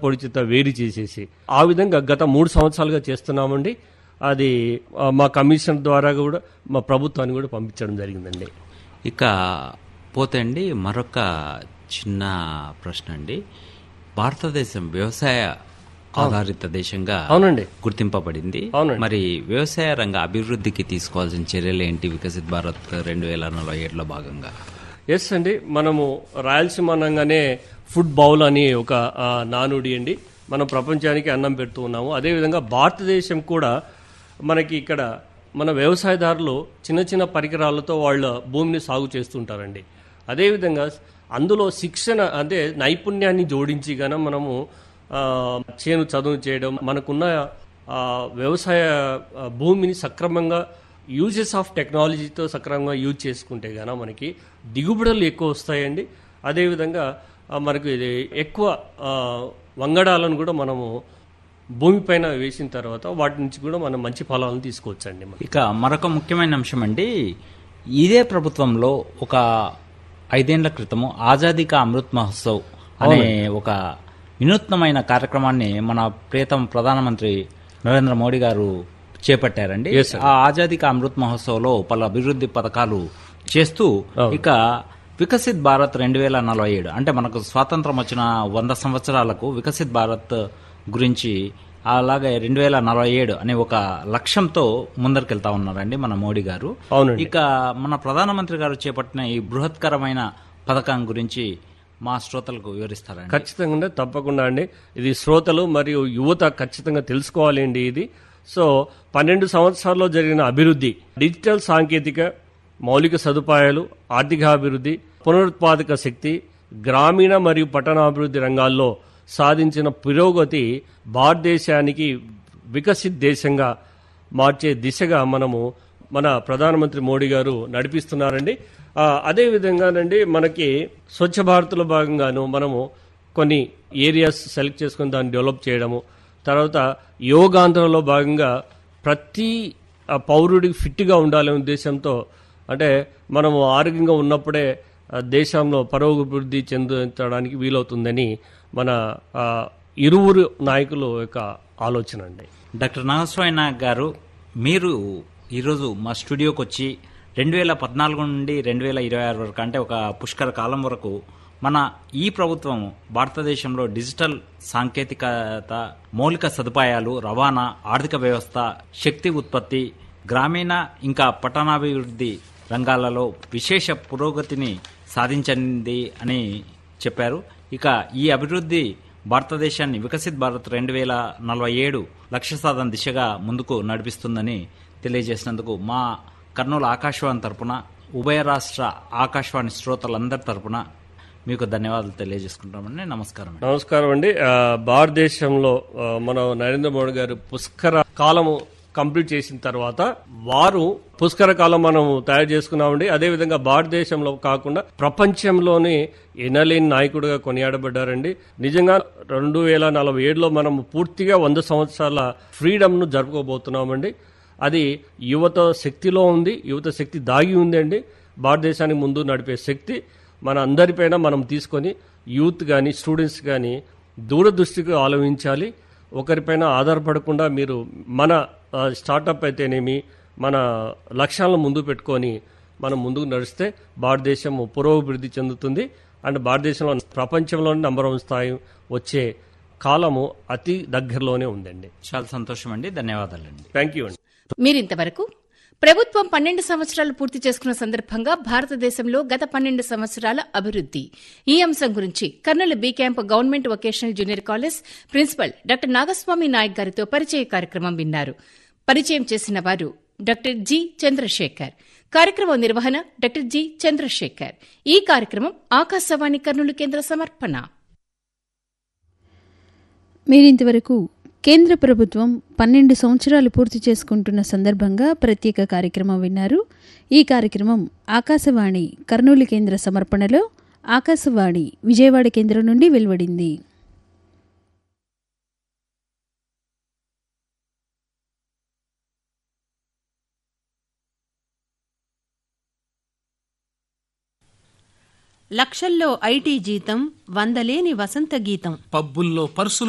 పొడి చెత్త వేరు చేసేసి ఆ విధంగా గత మూడు సంవత్సరాలుగా చేస్తున్నామండి అది ఆ, మా కమిషన్ ద్వారా కూడా మా ప్రభుత్వానికి కూడా పంపించడం జరిగిందండి ఇక పోతే అండి మరొక చిన్న ప్రశ్న అండి భారతదేశం వ్యవసాయ ఆధారిత దేశంగా అవునండి గుర్తింపబడింది అవునండి. మరి వ్యవసాయ రంగ అభివృద్ధికి తీసుకోవాల్సిన చర్యలు ఏంటి వికసిత్ భారత్ రెండు వేల నలభై ఏడులో భాగంగా ఎస్ అండి మనము రాయలసీమ అనగానే ఫుడ్ బౌల్ అని ఒక ఆ, నానుడి అండి మనం ప్రపంచానికి అన్నం పెడుతూ ఉన్నాము అదేవిధంగా భారతదేశం కూడా మనకి ఇక్కడ మన వ్యవసాయదారులు చిన్న చిన్న పరికరాలతో వాళ్ళ భూమిని సాగు చేస్తుంటారండి అదేవిధంగా అందులో శిక్షణ అంటే నైపుణ్యాన్ని జోడించి గన మనము ఆ, చేను చదువు చేయడం మనకున్న ఆ, వ్యవసాయ ఆ, భూమిని సక్రమంగా యూజెస్ ఆఫ్ టెక్నాలజీతో సక్రమంగా యూజ్ చేసుకుంటే గాన మనకి దిగుబడులు ఎక్కువ వస్తాయండి అదేవిధంగా ఆ, మనకు ఇది ఎక్కువ ఆ, వంగడాలను కూడా మనము భూమిపైన వేసిన తర్వాత వాటి నుంచి కూడా మనం మంచి ఫలాలను తీసుకోవచ్చండి మనం. ఇక మరొక ముఖ్యమైన అంశం అండి ఇదే ప్రభుత్వంలో ఒక ఐదేండ్ల క్రితము ఆజాదీ కా అమృత్ మహోత్సవ్ అనే ఒక వినూత్నమైన కార్యక్రమాన్ని మన ప్రియతమ ప్రధానమంత్రి నరేంద్ర మోడీ గారు చేపట్టారండి Yes, sir. ఆ ఆజాదీ కా అమృత్ మహోత్సవ్లో పలు అభివృద్ధి పథకాలు చేస్తూ ఇక వికసిత్ భారత్ రెండు వేల నలభై ఏడు అంటే మనకు స్వాతంత్రం వచ్చిన వంద సంవత్సరాలకు వికసిత్ భారత్ గురించి అలాగే రెండు వేల నలభై ఏడు అనే ఒక లక్ష్యంతో ముందరికెళ్తా ఉన్నారండి మన మోడీ గారు అవునండి ఇక మన ప్రధానమంత్రి గారు చేపట్టిన ఈ బృహత్కరమైన పథకం గురించి మా శ్రోతలకు వివరిస్తారండి ఖచ్చితంగా తప్పకుండా అండి ఇది శ్రోతలు మరియు యువత ఖచ్చితంగా తెలుసుకోవాలి అండి ఇది సో పన్నెండు సంవత్సరాల్లో జరిగిన అభివృద్ధి డిజిటల్ సాంకేతిక మౌలిక సదుపాయాలు ఆర్థికాభివృద్ధి పునరుత్పాదక శక్తి గ్రామీణ మరియు పట్టణాభివృద్ధి రంగాల్లో సాధించిన పురోగతి భారతదేశానికి వికసిత్ దేశంగా మార్చే దిశగా మనము మన ప్రధానమంత్రి మోడీ గారు నడిపిస్తున్నారండి ఆ, అదే విధంగానండి మనకి స్వచ్ఛ భారత్లో భాగంగాను మనము కొన్ని ఏరియాస్ సెలెక్ట్ చేసుకుని దాన్ని డెవలప్ చేయడము తర్వాత యోగాంధ్రలో భాగంగా ప్రతి ఆ, పౌరుడికి ఫిట్గా ఉండాలనే ఉద్దేశంతో అంటే మనము ఆరోగ్యంగా ఉన్నప్పుడే ఆ, దేశంలో పరోభివృద్ధి చెందడానికి వీలవుతుందని మన ఆ, ఇరువురు నాయకుల యొక్క ఆలోచన అండి డాక్టర్ నాగస్వామి నాయక్ గారు మీరు ఈరోజు మా స్టూడియోకి వచ్చి రెండు వేల పద్నాలుగు నుండి రెండు వేల ఇరవై ఆరు వరకు అంటే ఒక పుష్కర కాలం వరకు మన ఈ ప్రభుత్వం భారతదేశంలో డిజిటల్ సాంకేతికత మౌలిక సదుపాయాలు రవాణా ఆర్థిక వ్యవస్థ శక్తి ఉత్పత్తి గ్రామీణ ఇంకా పట్టణాభివృద్ధి రంగాలలో విశేష పురోగతిని సాధించింది అని చెప్పారు ఇక ఈ అభివృద్ధి భారతదేశాన్ని వికసిత్ భారత్ రెండు వేల నలభై ఏడు లక్ష్య సాధన దిశగా ముందుకు నడిపిస్తుందని తెలియజేసినందుకు మా కర్నూలు ఆకాశవాణి తరపున ఉభయ రాష్ట్ర ఆకాశవాణి శ్రోతలందరి తరపున మీకు ధన్యవాదాలు తెలియజేసుకుంటామండి నమస్కారం నమస్కారం అండి ఆ, భారతదేశంలో ఆ, మన నరేంద్ర మోడీ గారు పుష్కర కాలము కంప్లీట్ చేసిన తర్వాత వారు పుష్కర కాలం మనం తయారు చేసుకున్నామండి అదేవిధంగా భారతదేశంలో కాకుండా ప్రపంచంలోనే ఎనలేని నాయకుడిగా కొనియాడబడ్డారండి నిజంగా రెండు వేల నలభై ఏడులో మనం పూర్తిగా వంద సంవత్సరాల ఫ్రీడమ్ను జరుపుకోబోతున్నామండి అది యువత శక్తిలో ఉంది యువత శక్తి దాగి ఉందండి భారతదేశానికి ముందు నడిపే శక్తి మన అందరిపైన మనం తీసుకొని యూత్ కానీ స్టూడెంట్స్ కానీ దూరదృష్టికి ఆలోచించాలి ఒకరిపైన ఆధారపడకుండా మీరు మన ఆ, స్టార్టప్ అయితేనేమి మన లక్ష్యాలను ముందు పెట్టుకొని మనం ముందుకు నడిస్తే భారతదేశం పురోభివృద్ధి చెందుతుంది అండ్ భారతదేశంలో ప్రపంచంలోని నంబర్ వన్ స్థాయి వచ్చే కాలము అతి దగ్గరలోనే ఉందండి చాలా సంతోషం అండి ధన్యవాదాలండి థ్యాంక్ యూ అండి మీరింతవరకు ప్రభుత్వం పన్నెండు సంవత్సరాలు పూర్తి చేసుకున్న సందర్భంగా భారతదేశంలో గత పన్నెండు సంవత్సరాల అభివృద్ది ఈ అంశం గురించి Kurnool B camp government vocational junior college principal doctor Nagaswamy Nayak గారితో పరిచయ కార్యక్రమం విన్నారు పరిచయం చేసిన వారు డాక్టర్ జి చంద్రశేఖర్ కార్యక్రమం నిర్వహణ డాక్టర్ జి చంద్రశేఖర్ ఈ కార్యక్రమం ఆకాశవాణి కర్నూలు కేంద్ర సమర్పణ మీరింతవరకు కేంద్ర ప్రభుత్వం పన్నెండు సంవత్సరాలు పూర్తి చేసుకుంటున్న సందర్భంగా ప్రత్యేక కార్యక్రమం విన్నారు ఈ కార్యక్రమం ఆకాశవాణి కర్నూలు కేంద్ర సమర్పణలో ఆకాశవాణి విజయవాడ కేంద్రం నుండి వెలువడింది లక్షల్లో ఐటీ జీతం వందలేని వసంత గీతం పబ్బుల్లో పర్సులు